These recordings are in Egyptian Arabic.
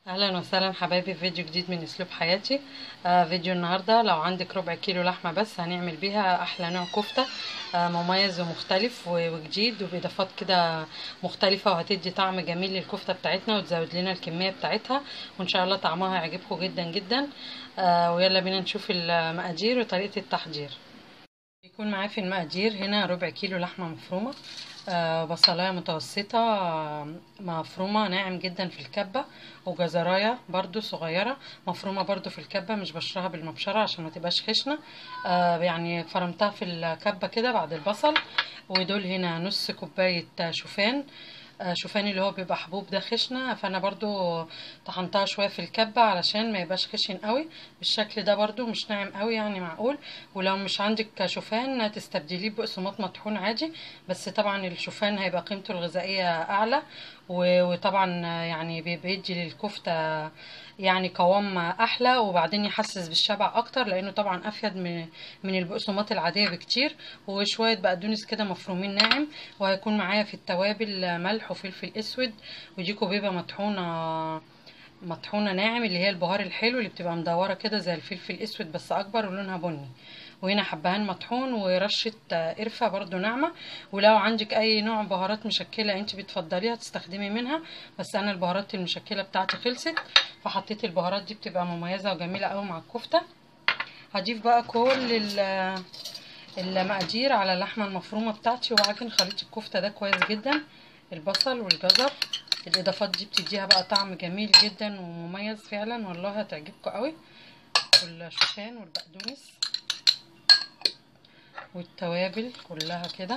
اهلا وسهلا حبايبي في فيديو جديد من اسلوب حياتي آه فيديو النهارده لو عندك ربع كيلو لحمه بس هنعمل بيها احلى نوع كفته آه مميز ومختلف و- وجديد وباضافات كده مختلفه وهتدي طعم جميل للكفته بتاعتنا وتزود لنا الكميه بتاعتها وان شاء الله طعمها هيعجبكم جدا جدا آه ويلا بينا نشوف المقادير وطريقه التحضير يكون معايا في المقادير هنا ربع كيلو لحمه مفرومه آه بصلايه متوسطه آه مفرومه ناعم جدا في الكبه وجزرايه برضو صغيره مفرومه برضو في الكبه مش بشرها بالمبشره عشان ما تبقاش خشنه آه يعني فرمتها في الكبه كده بعد البصل ودول هنا نص كوبايه شوفان آه شوفان اللي هو بيبقى حبوب ده خشنه فانا برضو طحنتها شويه في الكبه علشان ما يبقاش خشن قوي بالشكل ده برضو مش ناعم قوي يعني معقول ولو مش عندك شوفان تستبدليه بقسماط مطحون عادي بس طبعا الشوفان هيبقى قيمته الغذائيه اعلى وطبعا يعني بيدي للكفته يعني قوام احلى وبعدين يحسس بالشبع اكتر لانه طبعا افيد من من البقسماط العاديه بكتير وشويه بقدونس كده مفرومين ناعم وهيكون معايا في التوابل ملح وفلفل اسود ودي كوبيبه مطحونه مطحونه ناعم اللي هي البهار الحلو اللي بتبقى مدوره كده زي الفلفل الاسود بس اكبر ولونها بني وهنا حبهان مطحون ورشه قرفه برضو ناعمه ولو عندك اي نوع بهارات مشكله انت بتفضليها تستخدمي منها بس انا البهارات المشكله بتاعتي خلصت فحطيت البهارات دي بتبقى مميزه وجميله قوي مع الكفته هضيف بقى كل المقادير على اللحمه المفرومه بتاعتي وعجن خليط الكفته ده كويس جدا البصل والجزر الاضافات دي بتديها بقى طعم جميل جدا ومميز فعلا والله هتعجبكم قوي والشوفان والبقدونس والتوابل كلها كده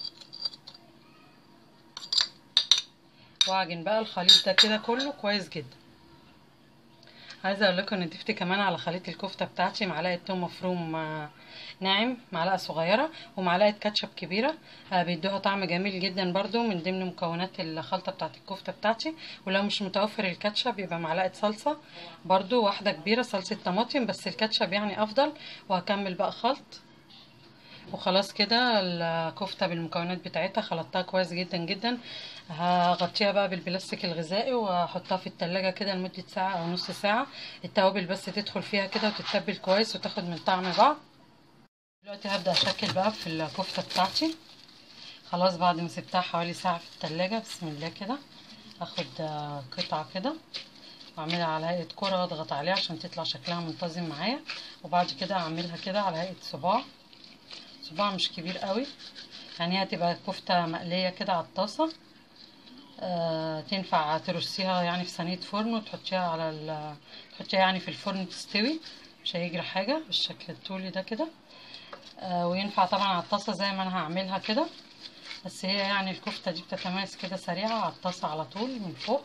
واعجن بقى الخليط ده كده كله كويس جدا عايزه اقول لكم ان ضفت كمان على خليط الكفته بتاعتي معلقه توم مفروم ناعم معلقه صغيره ومعلقه كاتشب كبيره بيدوها طعم جميل جدا برضو من ضمن مكونات الخلطه بتاعت الكفته بتاعتي ولو مش متوفر الكاتشب يبقى معلقه صلصه برضو واحده كبيره صلصه طماطم بس الكاتشب يعني افضل وهكمل بقى خلط وخلاص كده الكفته بالمكونات بتاعتها خلطتها كويس جدا جدا هغطيها بقى بالبلاستيك الغذائي واحطها في التلاجة كده لمدة ساعة او نص ساعة التوابل بس تدخل فيها كده وتتبل كويس وتاخد من طعم بعض دلوقتي هبدأ اشكل بقى في الكفتة بتاعتي خلاص بعد ما سبتها حوالي ساعة في التلاجة بسم الله كده هاخد قطعة كده واعملها على هيئة كرة واضغط عليها عشان تطلع شكلها منتظم معايا وبعد كده اعملها كده على هيئة صباع صباع مش كبير قوي يعني هتبقى كفتة مقلية كده على الطاسة آه تنفع ترصيها يعني في صينية فرن وتحطيها على ال تحطيها يعني في الفرن تستوي مش هيجري حاجة بالشكل الطولي ده كده آه وينفع طبعا على الطاسة زي ما انا هعملها كده بس هي يعني الكفتة دي بتتميز كده سريعة على الطاسة على طول من فوق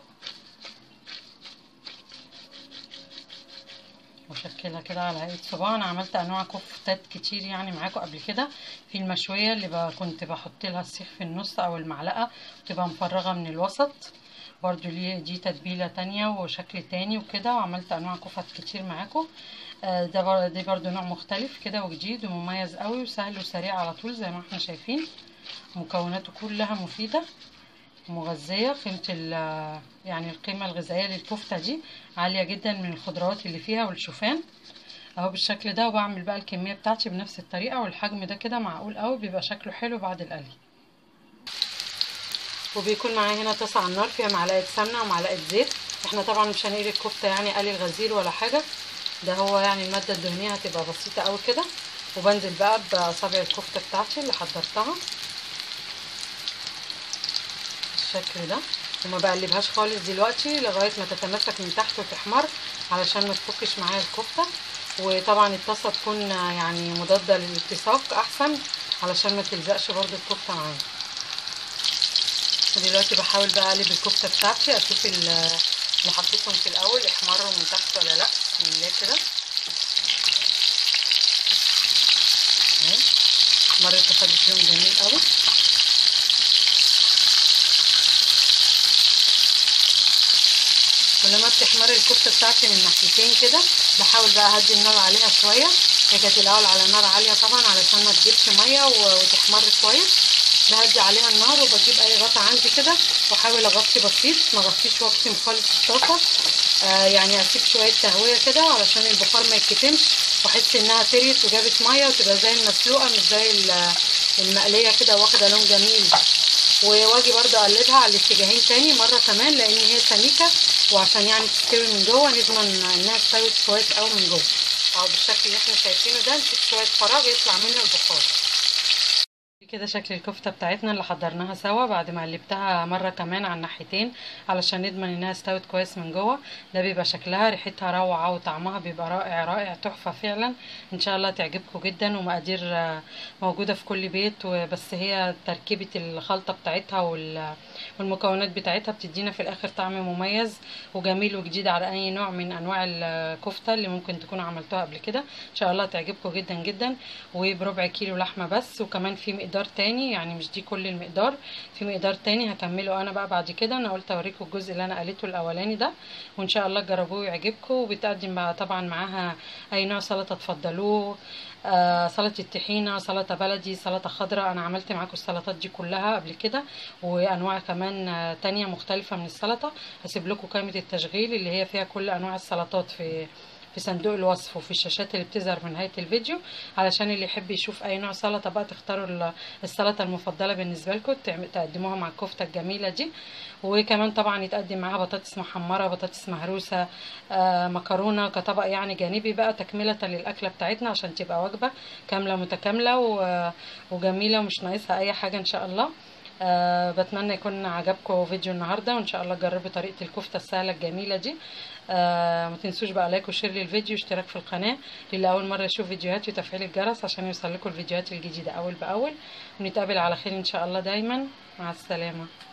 وشكلها كده على هيئه صباع انا عملت انواع كفتات كتير يعني معاكم قبل كده في المشويه اللي كنت بحط لها السيخ في النص او المعلقه وتبقى مفرغه من الوسط برضو ليه دي تتبيله تانية وشكل تاني وكده وعملت انواع كفت كتير معاكم ده بر... دي برضو نوع مختلف كده وجديد ومميز قوي وسهل وسريع على طول زي ما احنا شايفين مكوناته كلها مفيده مغذية قيمة يعني القيمة الغذائية للكفتة دي عالية جدا من الخضروات اللي فيها والشوفان اهو بالشكل ده وبعمل بقى الكمية بتاعتي بنفس الطريقة والحجم ده كده معقول قوي بيبقى شكله حلو بعد القلي وبيكون معايا هنا طاسة على النار فيها معلقة سمنة ومعلقة زيت احنا طبعا مش هنقلي الكفتة يعني قلي الغزير ولا حاجة ده هو يعني المادة الدهنية هتبقى بسيطة قوي كده وبنزل بقى بأصابع الكفتة بتاعتي اللي حضرتها بالشكل ده وما بقلبهاش خالص دلوقتي لغايه ما تتماسك من تحت وتحمر علشان ما تفكش معايا الكفته وطبعا الطاسه تكون يعني مضاده للالتصاق احسن علشان ما تلزقش برده الكفته معايا ودلوقتي بحاول بقى اقلب الكفته بتاعتي اشوف اللي حطيتهم في الاول احمروا من تحت ولا لا بسم الله كده اهي احمرت وخدت لون جميل قوي ولما بتحمر الكفته بتاعتي من ناحيتين كده بحاول بقى اهدي النار عليها شويه هي كانت الاول على نار عاليه طبعا علشان ما تجيبش ميه وتحمر كويس بهدي عليها النار وبجيب اي غطا عندي كده واحاول اغطي بسيط ما اغطيش واكتم خالص الطاسه آه يعني اسيب شويه تهويه كده علشان البخار ما يتكتمش واحس انها طريت وجابت ميه وتبقى زي المسلوقه مش زي المقليه كده واخده لون جميل واجي برضو اقلبها على الاتجاهين تاني مره كمان لان هي سميكه وعشان يعني تستوي من جوه نضمن انها استوت كويس قوي من جوه اهو بالشكل اللي احنا شايفينه ده نسيب شويه فراغ يطلع منه البخار كده شكل الكفتة بتاعتنا اللي حضرناها سوا بعد ما قلبتها مرة كمان على الناحيتين علشان نضمن انها استوت كويس من جوه ده بيبقى شكلها ريحتها روعة وطعمها بيبقى رائع رائع تحفة فعلا ان شاء الله تعجبكم جدا ومقادير موجودة في كل بيت بس هي تركيبة الخلطة بتاعتها والمكونات بتاعتها بتدينا في الاخر طعم مميز وجميل وجديد على اي نوع من انواع الكفتة اللي ممكن تكونوا عملتوها قبل كده ان شاء الله تعجبكم جدا جدا وبربع كيلو لحمة بس وكمان في مقدار مقدار تاني يعني مش دي كل المقدار في مقدار تاني هكمله انا بقى بعد كده انا قلت اوريكم الجزء اللي انا قليته الاولاني ده وان شاء الله تجربوه ويعجبكم وبتقدم بقى طبعا معاها اي نوع سلطه تفضلوه آه سلطه الطحينه سلطه بلدي سلطه خضراء انا عملت معاكم السلطات دي كلها قبل كده وانواع كمان آه تانية مختلفه من السلطه هسيب لكم قائمه التشغيل اللي هي فيها كل انواع السلطات في في صندوق الوصف وفي الشاشات اللي بتظهر في نهايه الفيديو علشان اللي يحب يشوف اي نوع سلطه بقى تختاروا السلطه المفضله بالنسبه لكم تقدموها مع الكفته الجميله دي وكمان طبعا يتقدم معاها بطاطس محمره بطاطس مهروسه آه مكرونه كطبق يعني جانبي بقى تكمله للاكله بتاعتنا عشان تبقى وجبه كامله متكامله وجميله ومش ناقصها اي حاجه ان شاء الله أه بتمنى يكون عجبكم فيديو النهارده وان شاء الله تجربوا طريقه الكفته السهله الجميله دي أه ما تنسوش بقى لايك وشير للفيديو واشتراك في القناه للي اول مره يشوف فيديوهاتي وتفعيل الجرس عشان يوصل لكم الفيديوهات الجديده اول باول ونتقابل على خير ان شاء الله دايما مع السلامه